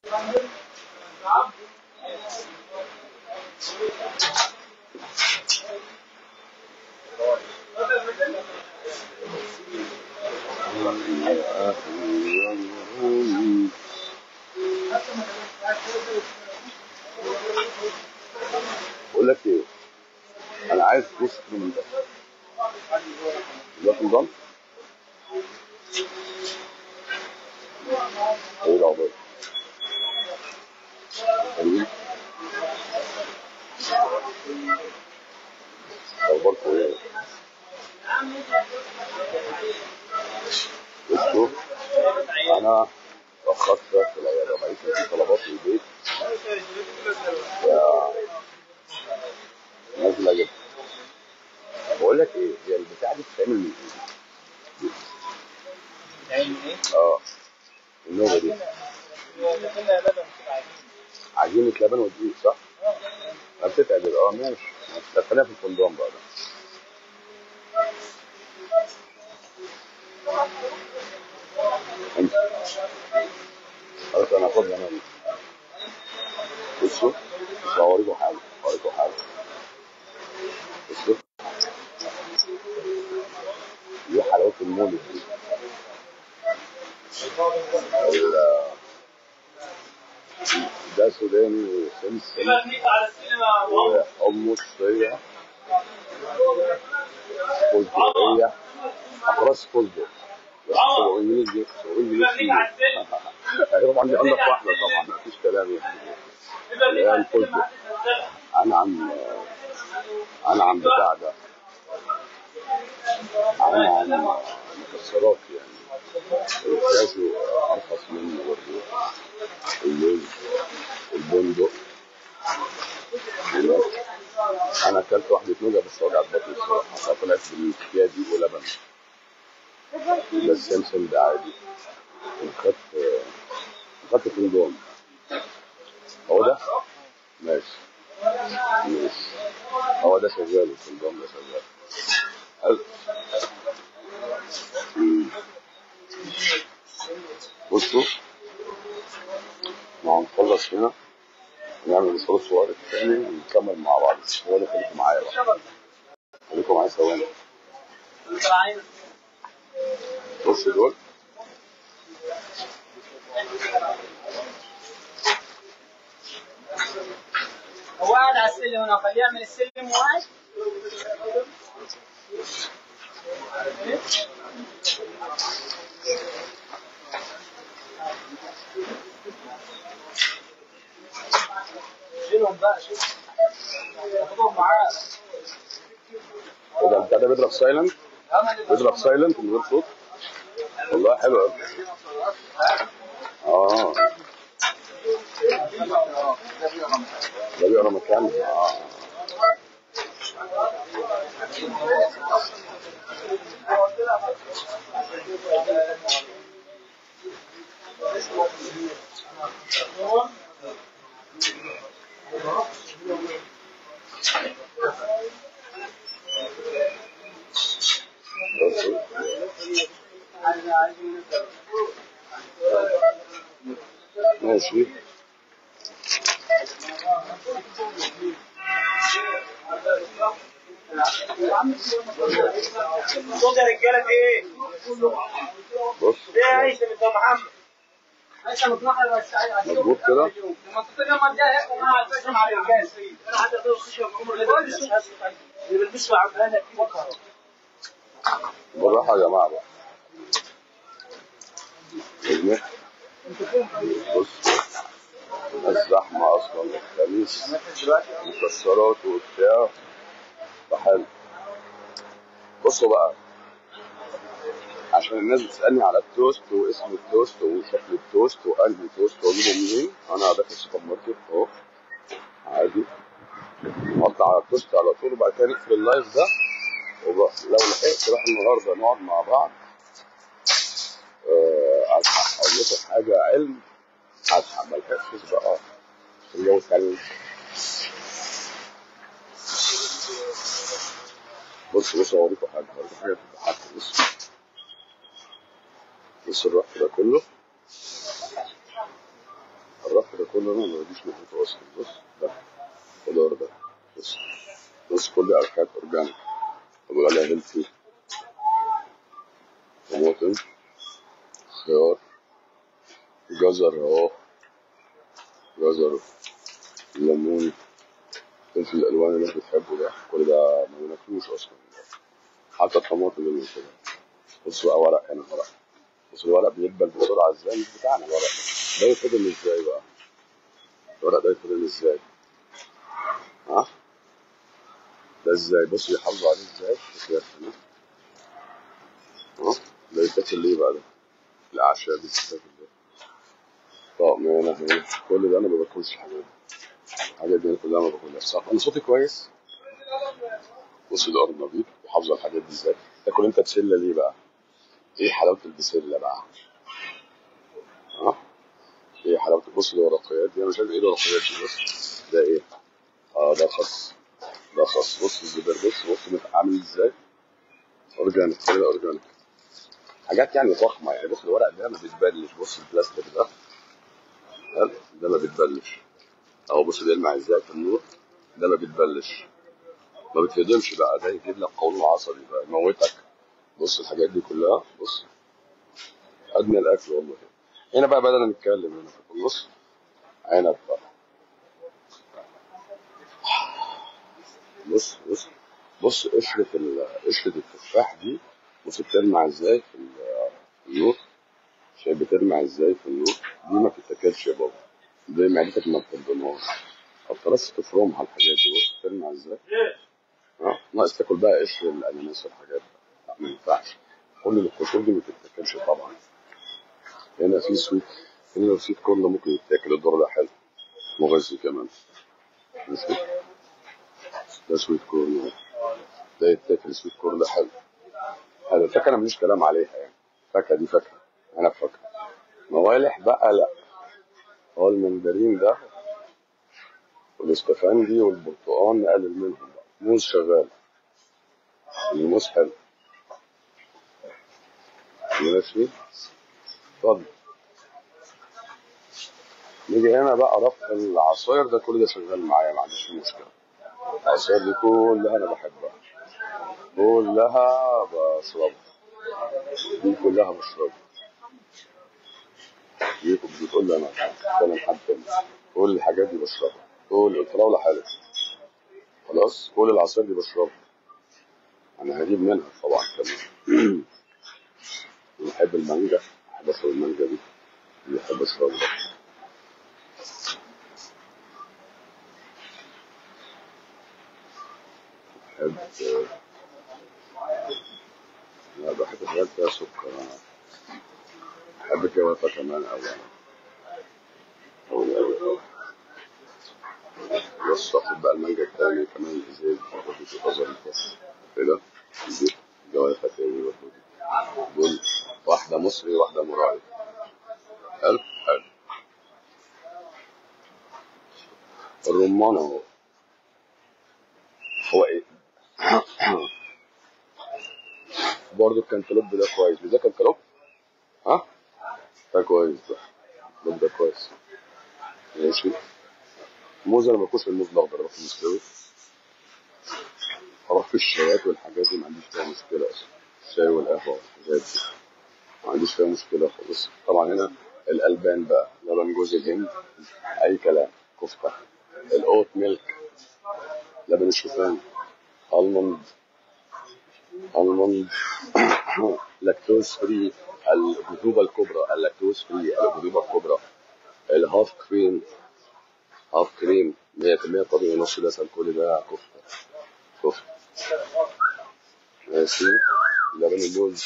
بقول لك ايه انا عايز فلوس من ده ده في نظام ايه العقبال حلوين اخباركم ايه بصوا انا اتاخرت في العياده معيش في طلبات في البيت يا نازله جدا بقول لك ايه هي البتاعه دي بتتعمل من ايه؟ تعمل ايه؟ اه النوبه دي ده كلها لبن كده عادي عجينه لبن ودقيق صح؟ ما بتتعدل اه ماشي بس خلينا في الكوندوم بقى ده انت خلاص انا هاخدها انا دي بصوا بصوا هوريكم حاجه هوريكم حاجه بصوا دي حلاوه المولد دي ال- ده سوداني وسمسم على السينما وحمص صية فستقية أقراص فستق بس سبعين جنيه دي سبعين جنيه كيلو تقريبا عندي أنضف واحدة طبعا مفيش كلام يعني اللي هي الفستق أنا عن أنا عن بتاع ده أنا عن مكسرات يعني الكاسو أرخص منه برضه اللوز البندق هناك انا اكلت واحده نوجه بس وجعت بطني الصراحه طلعت بالكيا دي ولبن بس سمسم ده عادي وخدت خدت كوندوم هو ده ماشي ماشي هو ده شغال الكوندوم ده شغال حلو مم. بصوا ما هنخلص هنا نعمل صوت صور تاني ونكمل مع بعض هو اللي خليكم معايا بقى خليكم معايا ثواني بص دول هو قاعد على السلم هنا خليه يعمل السلم وقاعد شيلهم بقى شيل خدهم معاه ايه ده البتاع ده بيضرب سايلنت بيضرب سايلنت من غير صوت والله حلو قوي اه ده بيقرا مكان اه بصوا. ماشي صوت يا رجاله في ايه؟ بص ايه يا هيثم انت يا محمد؟ هيثم اتنحر بس مظبوط كده لما تطلع يوم الجاي وانا على فكره مع الرجال انا حتى اقدر اخش عمر اللي بيلبسوا عبانه في بكره بالراحه يا جماعه بقى اذنك بص الناس زحمه اصلا الخميس مكسرات وبتاع فحلو بصوا بقى عشان الناس بتسالني على التوست واسم التوست وشكل التوست وانهي توست واجيبه منين انا داخل السوبر ماركت اهو عادي نقطع على التوست على طول وبعد كده نقفل اللايف ده ولو لحقت راح النهارده نقعد مع بعض آه، أصحى اقول لكم حاجه علم اصحى ما لحقتش بقى في الجو تلج بص بص اوريكم حاجه اوريكم حاجه تضحك بص بص الرف ده كله الرف كله انا ما بديش ناحيته اصلا بص ده خضار ده بص بص كل دي حاجات اورجانيك بقول عليها هيلثي طماطم خيار جزر اهو جزر ليمون فلفل الالوان اللي انت بتحبه ده كل ده ما بناكلوش اصلا حتى الطماطم اللي كده بص بقى ورق هنا ورق بص الورق بيدبل بسرعه ازاي مش بتاعنا الورق ده ده يتفضل ازاي بقى الورق ده يتفضل ازاي ها ده ازاي بص بيحافظوا عليه ازاي بص يا سلام ها ده يتاكل ليه بقى ده الاعشاب دي بتتاكل ليه طقم هنا هنا كل ده انا ما باكلش حاجات الحاجات دي كلها ما باكلهاش صح انا صوتي كويس بص الارض نظيف بيحافظوا على الحاجات دي ازاي تاكل انت بسله ليه بقى ايه حلاوه البسله بقى ها ايه حلاوه بص الورقيات دي انا مش عارف ايه الورقيات دي بص ده ايه اه ده خس ده خس بص الزبير بص بص عامل ازاي اورجانيك كل ده اورجانيك حاجات يعني ضخمه يعني بص الورق ده ما بيتبلش بص البلاستيك ده حلو؟ ده ما بيتبلش اهو بص بيلمع ازاي في النور ده ما بيتبلش ما بتهضمش بقى ده يجيب لك قولون عصبي بقى يموتك بص الحاجات دي كلها بص ادنى الاكل والله هنا بقى بدل نتكلم هنا في النص عنب بقى بص بص بص قشرة ال- قشرة التفاح دي بص بتلمع ازاي في ال- في النور شايف بتلمع ازاي في النور دي ما بتتاكلش يا بابا دي معدتك ما بتهضمهاش خلاص تفرمها الحاجات دي بص بتلمع ازاي اه ناقص تاكل بقى قشر الاناناس والحاجات دي لا ما ينفعش كل القشور دي ما تتاكلش طبعا هنا في سويت هنا لو سويت كورن ممكن يتاكل الدور ده حلو مغذي كمان ماشي ده سويت كورن اهو. ده يتاكل سويت كورن ده حلو هذا الفاكهه انا ماليش كلام عليها يعني الفاكهه دي فاكهه انا فاكهه موالح بقى لا هو المندرين ده والاستفندي والبرتقال نقلل منهم بقى موز شغال الموز حلو ماشي اتفضل نيجي هنا بقى رف العصاير ده كل ده شغال معايا ما عنديش فيه مشكله العصاير دي كلها انا بحبها كلها بشربها دي كلها بشربها دي بتقول لي انا بتكلم حد تاني كل الحاجات دي بشربها كل الفراوله حلوه خلاص كل العصاير دي بشربها انا هجيب منها طبعا كمان بحب المانجا بحب اشرب المانجا دي بحب اشربها بحب لا بحب الحاجات فيها سكر أنا بحب الجوافة كمان أوي أنا أوي أوي أوي بص واخد بقى المانجا التاني كمان ازاي برضه بتبقى ظريفة كده دي جوافة تاني برضه دي دول واحدة مصري واحدة مراعي حلو حلو الرمان اهو هو ايه برضه الكنتالوب ده كويس مش ده كنتالوب ها ده كويس ده ده ده كويس ماشي موز انا ما باكلش الموز الاخضر باكل مستوي اروح في الشايات والحاجات دي ما عنديش فيها مشكله اصلا الشاي والقهوه والحاجات دي ما عنديش فيها مشكله خالص طبعا هنا الالبان بقى لبن جوز الهند اي كلام كفته الاوت ميلك لبن الشوفان الموند الموند لاكتوز فري الغذوبه الكبرى اللاكتوز فري الغذوبه الكبرى الهاف كريم هاف كريم 100% طبيعي ونص دسم كل ده كفته كفته ماشي لبن اللوز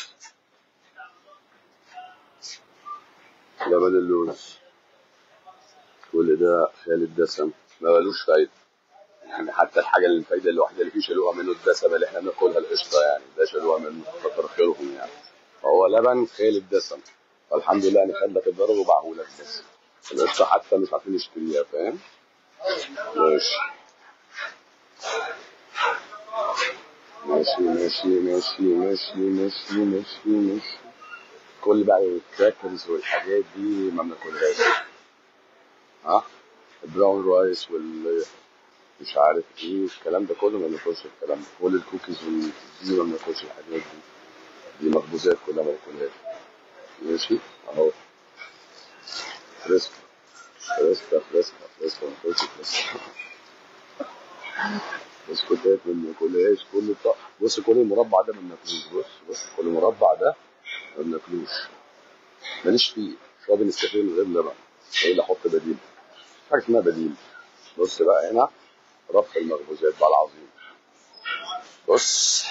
لبن اللوز كل ده خالي الدسم ما ملوش فايده يعني حتى الحاجه اللي الفايده الوحيده اللي فيه شالوها منه الدسم اللي احنا بناكلها القشطه يعني ده شالوها منه كتر خيرهم يعني فهو لبن خالي الدسم فالحمد لله انا خد لك الضرر وباعهولك بس القشطه حتى مش عارفين نشتريها فاهم ماشي ماشي ماشي ماشي ماشي ماشي ماشي ماشي كل بقى الكراكرز والحاجات دي ما بناكلهاش ها البراون رايس وال مش عارف ايه الكلام ده كله ما بناكلش الكلام ده كل الكوكيز والدي ما بناكلش الحاجات دي دي مخبوزات كلها ما باكلهاش ماشي اهو فريسكا فريسكا فريسكا فريسكا ما باكلش فريسكا بسكوتات ما بناكلهاش كل الط... بص كل المربع ده ما بناكلوش بص بص كل المربع ده ما بناكلوش ماليش فيه شرب نسكافيه من غير لبن ايه اللي احط بديل حاجه اسمها بديل بص بقى هنا ربط المخبوزات بقى العظيم بص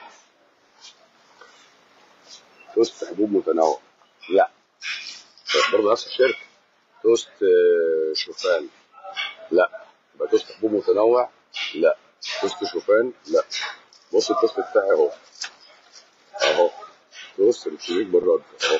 توست حبوب متنوع لا برضه نفس الشركه توست آه، شوفان لا يبقى توست حبوب متنوع لا توست شوفان لا بص التوست بتاعي اهو اهو توست الشريك بالرد اهو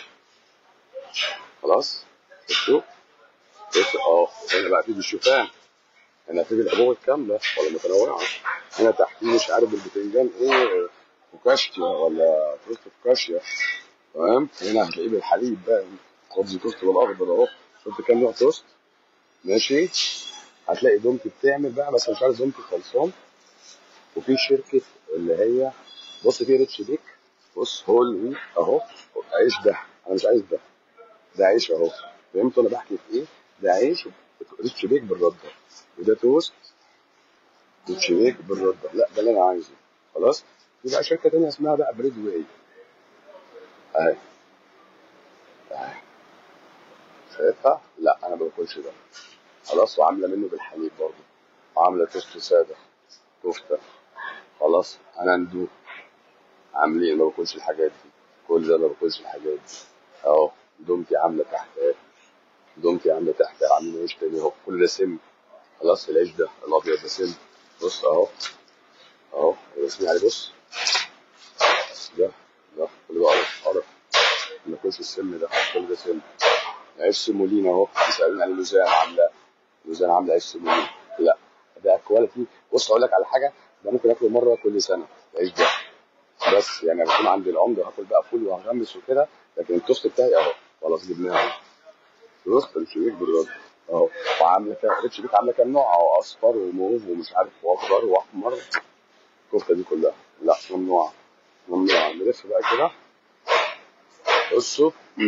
خلاص شفتوا بص اه هنا بقى تيجي الشوفان هنا تيجي الحبوب الكامله ولا متنوعه هنا تحتيه مش عارف البتنجان ايه فوكاشيا ولا توست فوكاشيا تمام هنا هتلاقيه بالحليب بقى خبز توست بالاخضر اهو شفت كام نوع توست ماشي هتلاقي دومتي بتعمل بقى بس مش عارف دومتي خلصان وفي شركه اللي هي بص في ريتش بيك بص هول ويت اهو عيش ده انا مش عايز ده ده عيش اهو فهمتوا انا بحكي في ايه ده عيش ريتش بيك بالرده وده توست ريتش بيك بالرده لا ده اللي انا عايزه خلاص في بقى شركه تانية اسمها بقى بريد واي اهي اهي شايفها لا انا ما باكلش ده خلاص وعامله منه بالحليب برضه وعامله توست ساده كفته خلاص انا ندوق عاملين ما باكلش الحاجات دي كل ده ما باكلش الحاجات دي اهو دومتي عامله تحت اهي دومتي عامله تحت عاملين عيش تاني اهو كل ده سم خلاص العيش ده الابيض ده سم بص اهو اهو رسمي عليه بص ده ده كل ده قرف قرف ما باكلش السم ده كل ده سم عيش سيمولين اهو بيسالوني على لوزان عامله لوزان عامله عيش سيمولين لا ده كواليتي بص اقول لك على حاجه ده ممكن اكله مره كل سنه العيش ده بس يعني بكون عند العمده هاكل بقى فول وهغمس وكده لكن التوست بتاعي اهو خلاص جبناه اهو توست الشبيك بالرد اهو وعامله كام ريتش بيك عامله كام نوع اهو اصفر وموف ومش عارف واخضر واحمر الكفته دي كلها لا ممنوعه ممنوعه نلف بقى كده بصوا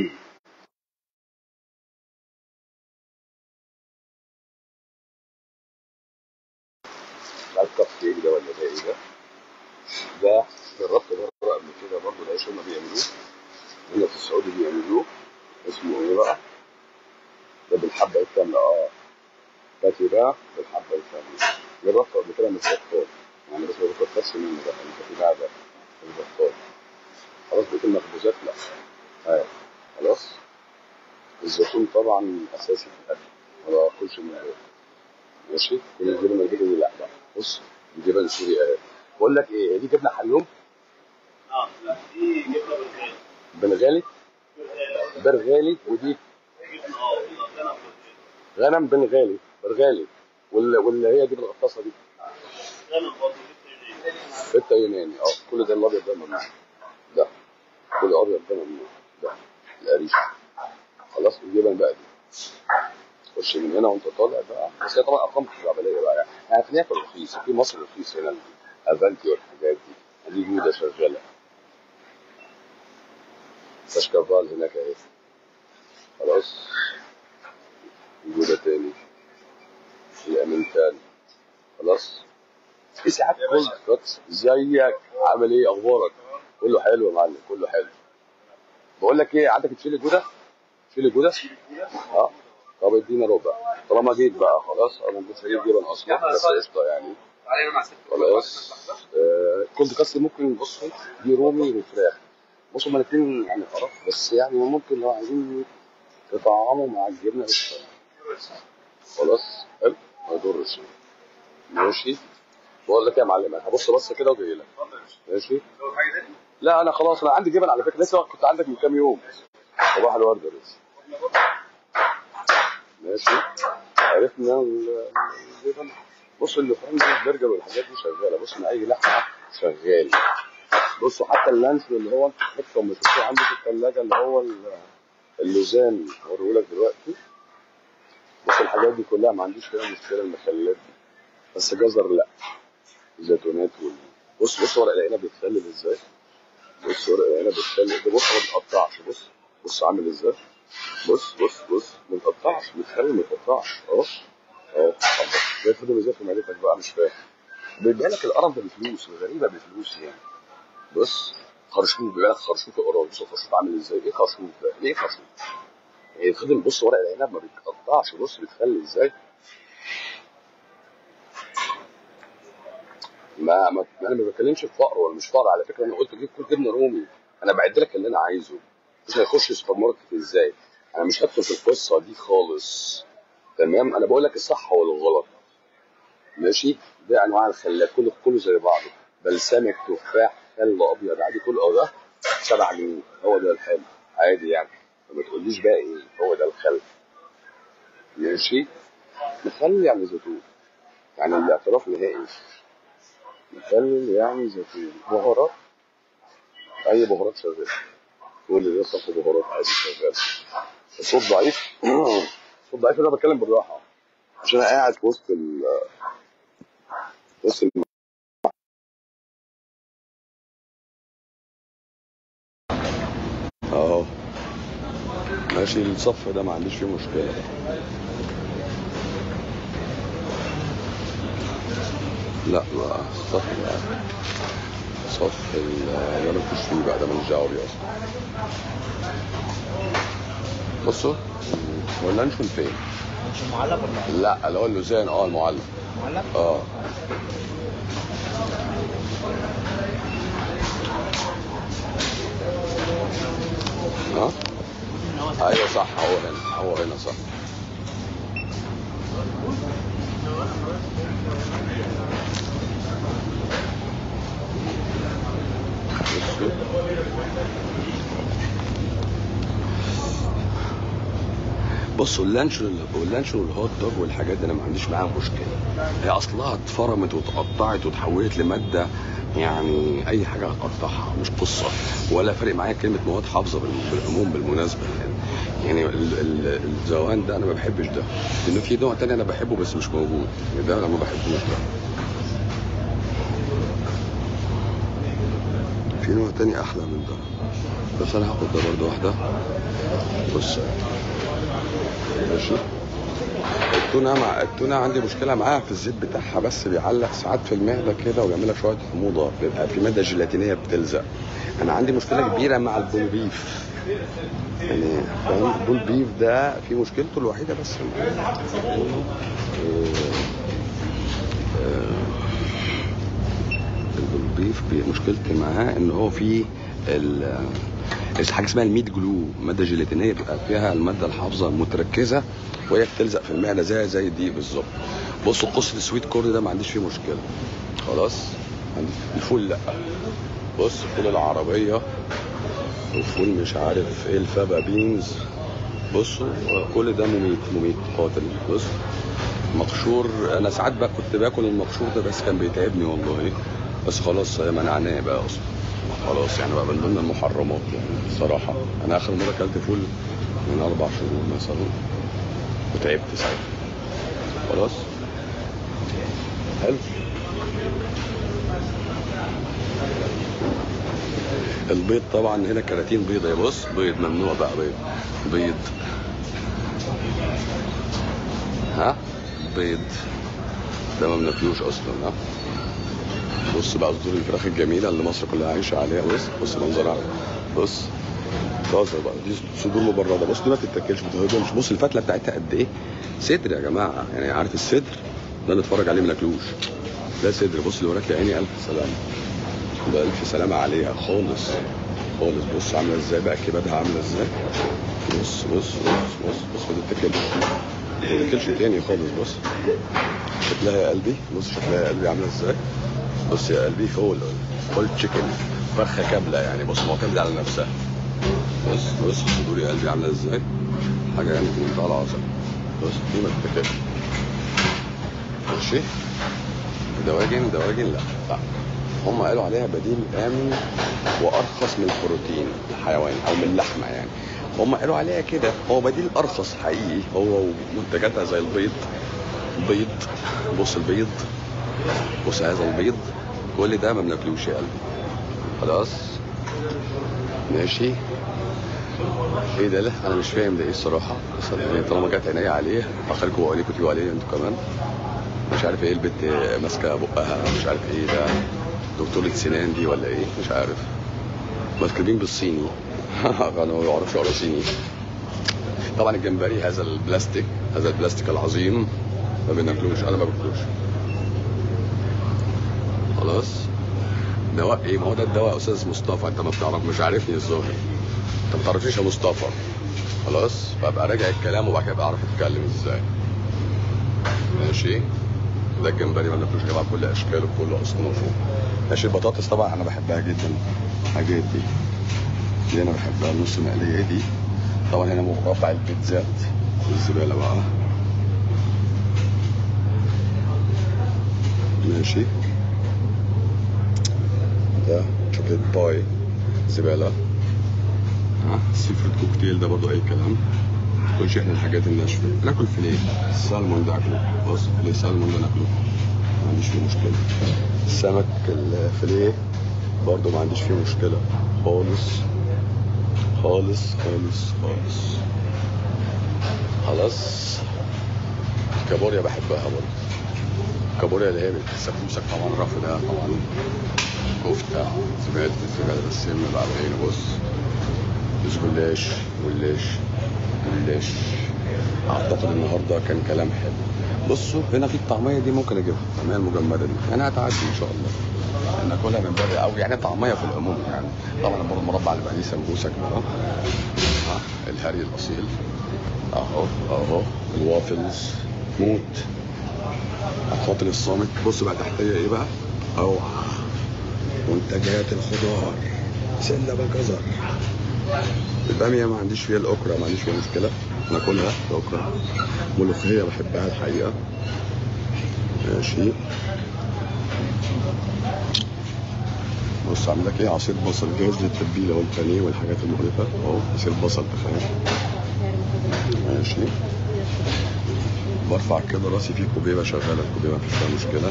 عارف كب كيك ده ولا ده ايه ده؟ ده جربت مره قبل كده برضه العيش هما بيعملوه هنا في السعودي بيعملوه اسمه ايه بقى؟ ده بالحبه الكامله اه باتي ده بالحبه الكامله جربته قبل كده من البطال يعني بس ما بكترش منه بقى الباتي ده ده البطال خلاص بقيت المخبوزات لا ايوه خلاص الزيتون طبعا اساسي في الاكل ما باكلش من غيره ماشي كل الجبن الجبن دي لا بقى بص الجبن السوري اهي بقول لك ايه هي دي جبنه حلوم اه لا دي جبنه بنغالي بالخير برغالي ودي جبنه اه دي غسانه غنم بنغالي برغالي وال- واللي هي جبنه القطاصه دي غسانه برضه فته يوناني اه كل ده الابيض ده ممنوع ده كل الابيض ده ممنوع ده القريش خلاص الجبن بقى دي خش من هنا وانت طالع بقى بس هي طبعا ارقام خزعبليه بقى يعني يعني في هناك رخيص في مصر رخيص هنا افانتي والحاجات دي دي جوده شغاله تشكفال هناك اهي خلاص جوده تاني في امنتال خلاص في ساعات كل كوتس ازيك عامل ايه اخبارك كله حلو يا معلم كله حلو بقول لك ايه عندك تشيل الجوده تشيل الجوده اه طب ادينا ربع طالما جيت بقى خلاص انا ما كنتش هجيب جبن اصلا بس قشطه يعني خلاص آه كنت كاس ممكن بصوا دي رومي وفراخ بصوا هما الاثنين يعني خلاص بس يعني ممكن لو عايزين تطعموا مع الجبنه قشطه خلاص حلو ما يضرش ماشي بقول لك ايه يا معلم انا هبص بص كده وجاي لك ماشي لا انا خلاص انا عندي جبن على فكره لسه كنت عندك من كام يوم صباح الورد يا ريس ماشي عرفنا ال- الجبن بص اللحوم دي البرجر والحاجات دي شغاله بص انا اي لحمه شغال بصوا حتى اللانش اللي هو انت حته مش شفتوه عندي في الثلاجه اللي هو ال- اللوزان هوريه لك دلوقتي بص الحاجات دي كلها ما عنديش فيها مشكله المخللات دي بس جزر لا زيتونات وال... بص بص ورق العنب بيتخلل ازاي بص ورق العنب بيتخلل ده بص ما بيتقطعش بص بص عامل ازاي بص بص بص ما بيتقطعش بيتخلل ما بيتقطعش اهو اهو ده يفضل ازاي في معدتك بقى مش فاهم بيبقى لك القرف ده بفلوس غريبه بفلوس يعني بص خرشوف بيبقى لك خرشوف القرف بص الخرشوف عامل ازاي ايه خرشوف ده ايه خرشوف يعني يتخدم بص ورق العنب ما بيتقطعش بص بيتخلي ازاي ما ما انا ما بتكلمش في فقر ولا مش فقر على فكره انا قلت جيب كل جبنه رومي انا بعد لك اللي انا عايزه مش هيخش السوبر ماركت ازاي انا مش هدخل في القصه دي خالص تمام انا بقول لك الصح والغلط ماشي ده انواع الخلات كله كله زي بعضه بلسمك تفاح خل ابيض عادي كله اه ده 7 جنيه هو ده الحلو عادي يعني فما تقوليش بقى ايه هو ده الخل ماشي مخلل يعني زيتون يعني الاعتراف نهائي مخلل يعني زيتون بهارات اي بهارات شغاله كل ده صف بهارات عادي شغال الصوت ضعيف الصوت ضعيف انا بتكلم بالراحه عشان انا قاعد في وسط ال وسط الم... اهو ماشي الصف ده ما عنديش فيه مشكله لا ما الصف ده صف ال- اللي انا مفيش فيه بقى ده ماليش دعوه بيه اصلا بصوا هو اللانشون فين؟ مش معلق ولا لا اللي هو اللوزان اه المعلق معلق؟ اه ها ايوه صح هو هنا هو هنا صح بصوا. بصوا اللانشون واللانشون والهوت دوج والحاجات دي انا ما عنديش معاها مشكله هي اصلها اتفرمت واتقطعت وتحولت لماده يعني اي حاجه هتقطعها مش قصه ولا فارق معايا كلمه مواد حافظه بال- بالعموم بالمناسبه يعني يعني ال- ال- الزوان ده انا ما بحبش ده لانه في نوع تاني انا بحبه بس مش موجود يعني ده انا ما بحبوش ده في نوع تاني احلى من ده بس انا هاخد ده برضه واحده بص ماشي التونه مع التونه عندي مشكله معاها في الزيت بتاعها بس بيعلق ساعات في المعده كده ويعمل لك شويه حموضه بيبقى في ماده جيلاتينيه بتلزق انا عندي مشكله كبيره مع البول بيف يعني فاهم البول بيف ده في مشكلته الوحيده بس معاه. البول بيف بي- مشكلتي معاه ان هو فيه ال حاجه اسمها الميت جلو ماده جيلاتينيه بيبقى فيها الماده الحافظه متركزه وهي بتلزق في المعده زي زي الدقيق بالظبط بصوا قصه السويت كورن ده ما عنديش فيه مشكله خلاص عندي الفول لا بص فول العربيه وفول مش عارف ايه الفابا بينز بصوا كل ده مميت مميت قاتل بص مقشور انا ساعات بقى كنت باكل المقشور ده بس كان بيتعبني والله بس خلاص هي منعناه بقى اصلا خلاص يعني بقى من ضمن المحرمات يعني الصراحه انا اخر مره اكلت فول من اربع شهور مثلا وتعبت ساعتها خلاص حلو البيض طبعا هنا كراتين بيضة يا بص بيض ممنوع بقى بيض بيض ها بيض ده ما بناكلوش اصلا ها بص بقى صدور الفراخ الجميله اللي مصر كلها عايشه عليها بص بص منظرها بص طازه بقى دي صدور مبرده بص دي ما تتاكلش ما تهضمش بص الفتله بتاعتها قد ايه صدر يا جماعه يعني عارف الصدر ده نتفرج عليه ما ناكلوش ده صدر بص اللي وراك يا عيني الف سلامه ده الف سلامه عليها خالص خالص بص عامله ازاي بقى كبدها عامله ازاي بص بص بص بص بص ما تتاكلش ما تتاكلش تاني خالص بص شكلها يا قلبي بص شكلها يا قلبي عامله ازاي بص يا قلبي فول فول تشيكن فرخه كامله يعني بص معتمده على نفسها بص بص صدور يا قلبي عامله ازاي حاجه يعني في منتهى العظمه بص دي ما تتاكلش ماشي دواجن دواجن لا لا هم قالوا عليها بديل امن وارخص من البروتين الحيواني او من اللحمه يعني هم قالوا عليها كده هو بديل ارخص حقيقي هو ومنتجاتها زي البيض بيض بص البيض بص هذا البيض كل ده ما بناكلوش يا قلبي خلاص ماشي ايه ده لا انا مش فاهم ده ايه الصراحه بس أنا طالما جت عينيا عليه اخليكم عليكم تجوا عليه انتوا كمان مش عارف ايه البت ماسكه بقها مش عارف ايه ده دكتورة سنان دي ولا ايه مش عارف مكتوبين بالصيني انا ما بعرفش اقرا صيني طبعا الجمبري هذا البلاستيك هذا البلاستيك العظيم ما بناكلوش انا ما باكلوش خلاص دواء ايه ما هو ده الدواء يا استاذ مصطفى انت ما بتعرف مش عارفني الظاهر انت ما بتعرفنيش يا مصطفى خلاص فابقى راجع الكلام وبعد كده ابقى اعرف اتكلم ازاي ماشي ده الجمبري ما بناكلوش يا جماعه بكل اشكاله بكل اصنافه ماشي البطاطس طبعا انا بحبها جدا الحاجات دي دي انا بحبها النص مقليه دي طبعا هنا مربع البيتزات والزباله بقى ماشي ده شوكليت باي زباله ها السي فود كوكتيل ده برضو اي كلام كلش احنا الحاجات الناشفه ناكل فيليه السالمون ده اكله بص فيليه سالمون ده ناكله ما عنديش فيه مشكله السمك الفيليه برضو ما عنديش فيه مشكله خالص خالص خالص خالص خلاص الكابوريا بحبها برضه الكابوريا اللي هي السمسك طبعا الرف ده طبعا كفتة زبادة الزبادة السم بقى بعينه بص مش جلاش جلاش جلاش اعتقد النهارده كان كلام حلو بصوا هنا في الطعميه دي ممكن اجيبها الطعميه المجمده دي انا هتعدي ان شاء الله ناكلها من بره او يعني طعميه في العموم يعني طبعا برضه المربع اللي بقى ليه سمبوسه كده اهو ها، الهري الاصيل اهو اهو الوافلز موت الخاطر الصامت بص بقى تحتيه ايه بقى اوعى منتجات الخضار سله بالجزر الباميه ما عنديش فيها الاوكرا ما عنديش فيها مشكله ناكلها الاوكرا ملوخيه بحبها الحقيقه ماشي بص عامل لك ايه عصير بصل جاهز للتتبيله والبانيه والحاجات المقرفه اهو عصير بصل تخيل ماشي برفع كده راسي في كوبيبه شغاله الكوبيبه مفيش فيها مشكله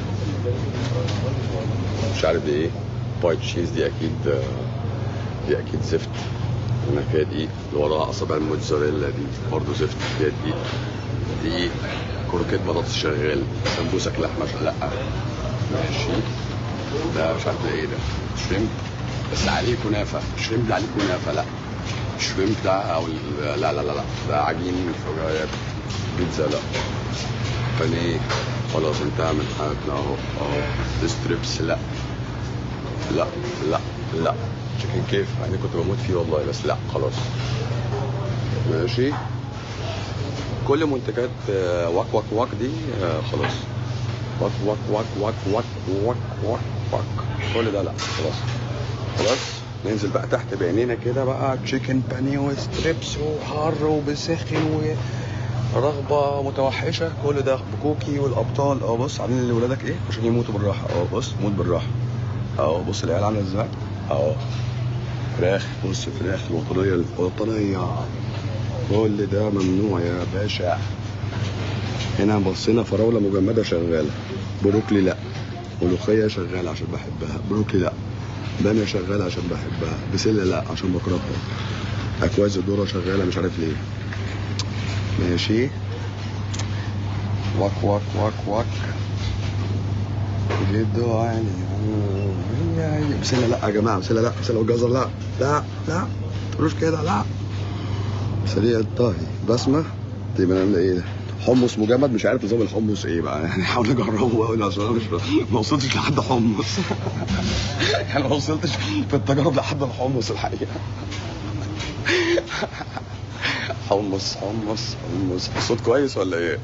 مش عارف دي ايه بايت تشيز دي اكيد دي اكيد زفت هنا فيها دقيق اللي وراها اصابع الموتزاريلا دي برضه زفت فيها دقيق دقيق كروكيت بطاطس شغال سمبوسك لحمه ش- لا ماشي ده مش عارف ده ايه ده شريمب بس عليه كنافه شريمب ده عليه كنافه لا شريمب ده او ال- لا لا لا لا ده عجين فجايات بيتزا لا بانيه خلاص انتهى من حياتنا اهو اهو ستريبس لا لا لا لا تشيكن كيف مع اني كنت بموت فيه والله بس لا خلاص ماشي كل منتجات آه، واك واك واك دي آه، خلاص واك واك واك واك واك واك واك واك كل ده لا خلاص خلاص ننزل بقى تحت بعينينا كده بقى تشيكن بانيه وستريبس وحر وبسخن ورغبة متوحشة كل ده بكوكي والأبطال اه بص عاملين لولادك ايه عشان يموتوا بالراحة اه بص موت بالراحة اهو بص العيال عاملة ازاي اهو فراخ بص فراخ الوطنية الوطنية كل ده ممنوع يا باشا هنا بصينا فراولة مجمدة شغالة بروكلي لا ملوخية شغالة عشان بحبها بروكلي لا بامية شغالة عشان بحبها بسلة لا عشان بكرهها أكواز الذرة شغالة مش عارف ليه ماشي واك واك واك واك جدو عيني بسلة لا يا جماعة بسلة لا بسلة وجزر لا لا لا ما تقولوش كده لا سريع الطهي بسمة طيب انا اعمل ايه ده؟ حمص مجمد مش عارف نظام الحمص ايه بقى يعني حاول اجربه قوي عشان انا مش ما وصلتش لحد حمص يعني ما وصلتش في التجارب لحد الحمص الحقيقه حمص حمص حمص الصوت كويس ولا ايه؟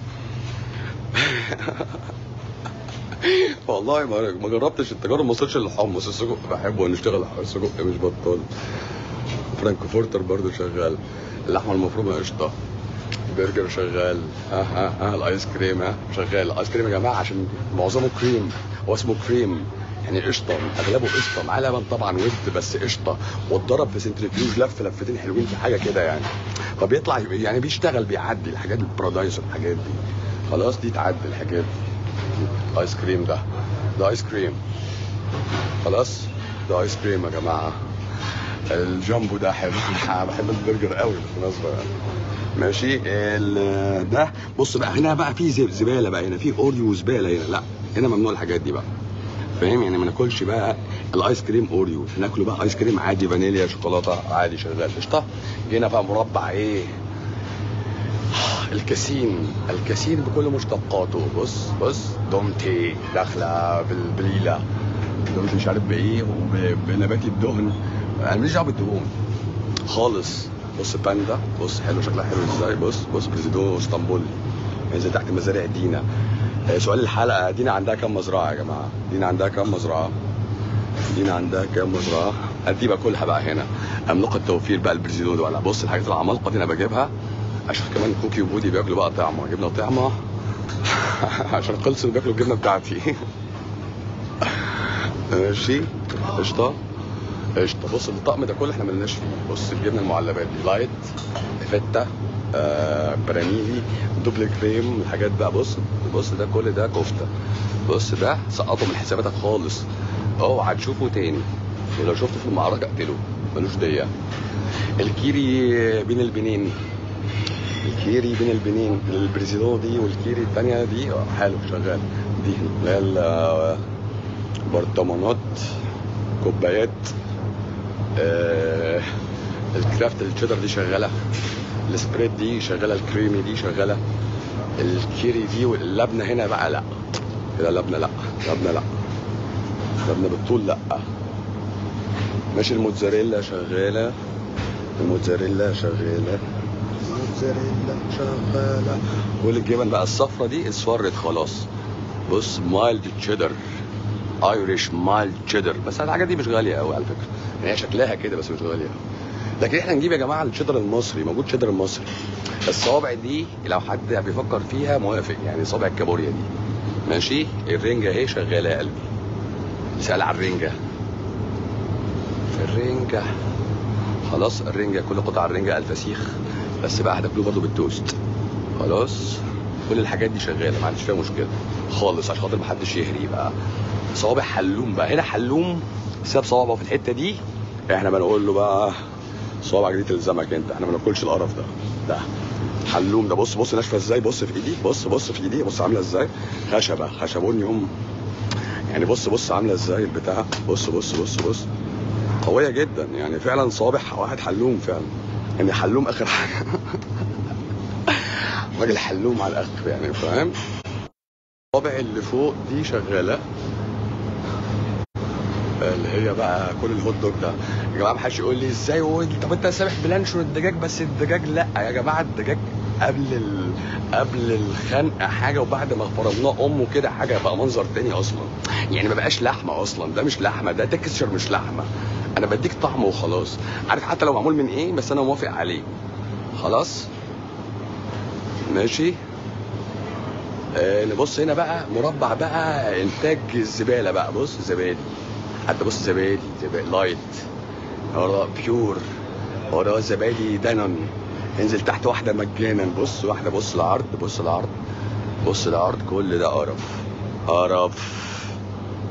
والله ما ما جربتش التجارب ما وصلتش للحمص السجق بحبه نشتغل السجق مش بطال فرانكفورتر برضو شغال اللحمه المفرومه قشطه برجر شغال ها ها ها الايس كريم ها شغال الايس كريم يا جماعه عشان معظمه كريم هو اسمه كريم يعني قشطه اغلبه قشطه معاه لبن طبعا ود بس قشطه واتضرب في سنتريفيوج لف لفتين حلوين في حاجه كده يعني فبيطلع يعني بيشتغل بيعدي الحاجات البارادايس والحاجات دي خلاص دي تعدي الحاجات دي الايس كريم ده ده ايس كريم خلاص ده ايس كريم يا جماعه الجامبو ده حلو أنا بحب البرجر قوي بالمناسبه يعني ماشي ال- ده بص بقى هنا بقى في زب- زباله بقى هنا في اوريو زباله هنا لا هنا ممنوع الحاجات دي بقى فاهم يعني ما ناكلش بقى الايس كريم اوريو ناكله بقى ايس كريم عادي فانيليا شوكولاته عادي شغال قشطه هنا بقى مربع ايه الكاسين الكاسين بكل مشتقاته بص بص دومتي داخله بالبليله دومتي مش عارف بايه وبنبات الدهن انا ماليش دعوه بالدهون خالص بص باندا بص حلو شكلها حلو ازاي بص بص بريزيدو اسطنبول ينزل تحت مزارع دينا آه، سؤال الحلقه دينا عندها كام مزرعه يا جماعه دينا عندها كام مزرعه دينا عندها كام مزرعه دي باكلها بقى هنا املاق التوفير بقى البريزيدو ده ولا بص الحاجات العمالقه دي انا بجيبها اشوف كمان كوكي وبودي بياكلوا بقى طعمه جبنه طعمه عشان خلصوا بياكلوا الجبنه بتاعتي ماشي قشطه قشطه بص الطقم ده كله احنا ملناش فيه بص الجبنه المعلبات دي لايت فته آه برانيلي دوبل كريم الحاجات بقى بص بص ده كل ده كفته بص ده سقطه من حساباتك خالص اوعى تشوفه تاني ولو شفته في المعركه اقتله ملوش ديه الكيري بين البنين الكيري بين البنين البريزيدو دي والكيري الثانيه دي آه، حلو شغال دي اللي هي ال- برطمانات كوبايات آه الكرافت الشيدر دي شغاله السبريد دي شغاله الكريمي دي شغاله الكيري دي واللبنه هنا بقى لا كده لبنه لا لبنه لا لبنه بالطول لا ماشي الموتزاريلا شغاله الموتزاريلا شغاله الموتزاريلا شغاله كل الجبن بقى الصفرة دي اصفرت خلاص بص مايلد تشيدر ايريش مايلد تشيدر بس الحاجات دي مش غاليه قوي على فكره يعني هي شكلها كده بس مش غاليه لكن احنا نجيب يا جماعه الشيدر المصري موجود شيدر المصري الصوابع دي لو حد بيفكر فيها موافق يعني صابع الكابوريا دي ماشي الرنجه اهي شغاله يا قلبي سأل على الرنجه الرنجه خلاص الرنجه كل قطع الرنجه الفسيخ بس بقى هتاكلوه برضه بالتوست خلاص كل الحاجات دي شغاله ما عنديش فيها مشكله خالص عشان خاطر ما حدش يهري بقى صوابع حلوم بقى هنا حلوم ساب صوابعه في الحته دي احنا بنقول له بقى صوابعك دي تلزمك انت احنا ما ناكلش القرف ده ده حلوم ده بص بص ناشفه ازاي بص في ايدي بص بص في ايدي بص عامله ازاي خشبه خشبوني هم يعني بص بص عامله ازاي البتاع بص بص بص بص قويه جدا يعني فعلا صوابع واحد حلوم فعلا يعني حلوم اخر حاجه راجل حلوم على الاخر يعني فاهم الصوابع اللي فوق دي شغاله اللي هي بقى كل الهوت دوج ده يا جماعه محدش يقول لي ازاي هو طب انت سامح بلانشون الدجاج بس الدجاج لا يا جماعه الدجاج قبل ال... قبل الخنقه حاجه وبعد ما فرمناه امه كده حاجه بقى منظر تاني اصلا يعني ما بقاش لحمه اصلا ده مش لحمه ده تكستشر مش لحمه انا بديك طعم وخلاص عارف حتى لو معمول من ايه بس انا موافق عليه خلاص ماشي آه نبص هنا بقى مربع بقى انتاج الزباله بقى بص زبادي حتى بص زبادي زبادي لايت وراه بيور وراه زبادي دانون انزل تحت واحده مجانا بص واحده بص العرض بص العرض بص العرض كل ده قرف قرف